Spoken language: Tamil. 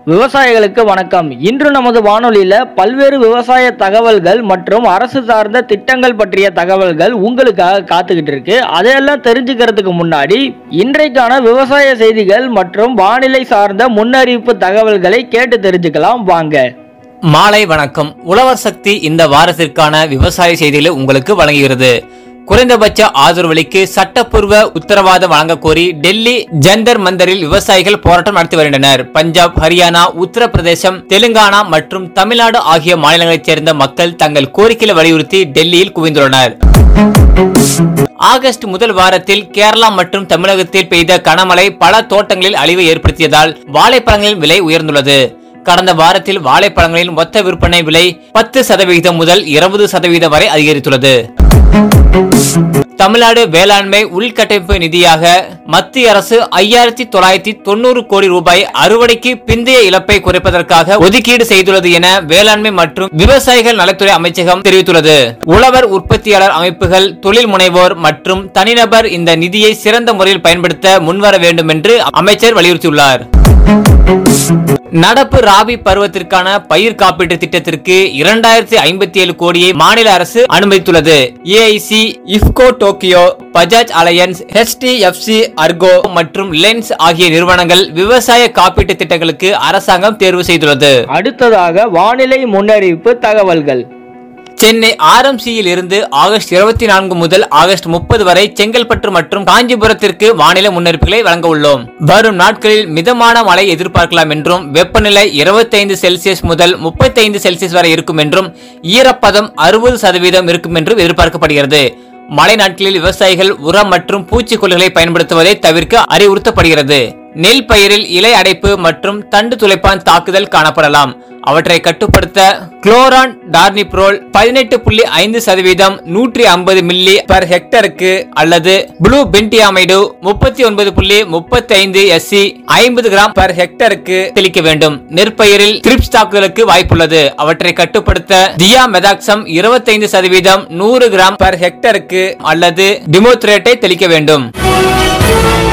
விவசாயிகளுக்கு வணக்கம் இன்று நமது வானொலியில பல்வேறு விவசாய தகவல்கள் மற்றும் அரசு சார்ந்த திட்டங்கள் பற்றிய தகவல்கள் உங்களுக்காக காத்துக்கிட்டு இருக்கு அதையெல்லாம் தெரிஞ்சுக்கிறதுக்கு முன்னாடி இன்றைக்கான விவசாய செய்திகள் மற்றும் வானிலை சார்ந்த முன்னறிவிப்பு தகவல்களை கேட்டு தெரிஞ்சுக்கலாம் வாங்க மாலை வணக்கம் உழவர் சக்தி இந்த வாரத்திற்கான விவசாய செய்திகளை உங்களுக்கு வழங்குகிறது குறைந்தபட்ச ஆதரவு விலைக்கு சட்டப்பூர்வ உத்தரவாதம் வழங்க கோரி டெல்லி ஜந்தர் மந்தரில் விவசாயிகள் போராட்டம் நடத்தி வருகின்றனர் பஞ்சாப் ஹரியானா உத்தரப்பிரதேசம் தெலுங்கானா மற்றும் தமிழ்நாடு ஆகிய மாநிலங்களைச் சேர்ந்த மக்கள் தங்கள் கோரிக்கைகளை வலியுறுத்தி டெல்லியில் குவிந்துள்ளனர் ஆகஸ்ட் முதல் வாரத்தில் கேரளா மற்றும் தமிழகத்தில் பெய்த கனமழை பல தோட்டங்களில் அழிவை ஏற்படுத்தியதால் வாழைப்பழங்களின் விலை உயர்ந்துள்ளது கடந்த வாரத்தில் வாழைப்பழங்களின் மொத்த விற்பனை விலை பத்து சதவிகிதம் முதல் இருபது சதவீதம் வரை அதிகரித்துள்ளது தமிழ்நாடு வேளாண்மை உள்கட்டமைப்பு நிதியாக மத்திய அரசு ஐயாயிரத்தி தொள்ளாயிரத்தி தொண்ணூறு கோடி ரூபாய் அறுவடைக்கு பிந்தைய இழப்பை குறைப்பதற்காக ஒதுக்கீடு செய்துள்ளது என வேளாண்மை மற்றும் விவசாயிகள் நலத்துறை அமைச்சகம் தெரிவித்துள்ளது உழவர் உற்பத்தியாளர் அமைப்புகள் தொழில் முனைவோர் மற்றும் தனிநபர் இந்த நிதியை சிறந்த முறையில் பயன்படுத்த முன்வர வேண்டும் என்று அமைச்சர் வலியுறுத்தியுள்ளார் நடப்பு ராபி பருவத்திற்கான பயிர் காப்பீட்டு திட்டத்திற்கு இரண்டாயிரத்தி ஐம்பத்தி ஏழு கோடியை மாநில அரசு அனுமதித்துள்ளது AIC IFFCO Tokyo Bajaj Allianz HDFC Ergo மற்றும் லென்ஸ் ஆகிய நிறுவனங்கள் விவசாய காப்பீட்டு திட்டங்களுக்கு அரசாங்கம் தேர்வு செய்துள்ளது அடுத்ததாக வானிலை முன்னறிவிப்பு தகவல்கள் சென்னை ஆர்எம்சியில் இருந்து ஆகஸ்ட் இருபத்தி நான்கு முதல் ஆகஸ்ட் முப்பது வரை செங்கல்பட்டு மற்றும் காஞ்சிபுரத்திற்கு வானிலை முன்னறிப்புகளை வழங்க உள்ளோம் வரும் நாட்களில் மிதமான மழை எதிர்பார்க்கலாம் என்றும் வெப்பநிலை 25 செல்சியஸ் முதல் 35 செல்சியஸ் வரை இருக்கும் என்றும் ஈரப்பதம் அறுபது சதவீதம் இருக்கும் என்றும் எதிர்பார்க்கப்படுகிறது மழை நாட்களில் விவசாயிகள் உரம் மற்றும் பூச்சிக்கொல்லிகளை பயன்படுத்துவதை தவிர்க்க அறிவுறுத்தப்படுகிறது நெல் பயிரில் இலை அடைப்பு மற்றும் தண்டு துளைப்பான் தாக்குதல் காணப்படலாம் அவற்றை கட்டுப்படுத்த குளோரான் டார்னிப்ரோல் பதினெட்டு புள்ளி ஐந்து சதவீதம் நூற்றி ஐம்பது மில்லி பர் ஹெக்டருக்கு அல்லது ப்ளூ பென்டியாமைடு முப்பத்தி ஒன்பது புள்ளி முப்பத்தி ஐந்து எஸ்சி ஐம்பது கிராம் பர் ஹெக்டருக்கு தெளிக்க வேண்டும் நெற்பயிரில் கிரிப்ஸ் தாக்குதலுக்கு வாய்ப்புள்ளது அவற்றை கட்டுப்படுத்த தியா மெதாக்சம் இருபத்தைந்து சதவீதம் நூறு கிராம் பர் ஹெக்டருக்கு அல்லது டிமோத்ரேட்டை தெளிக்க வேண்டும்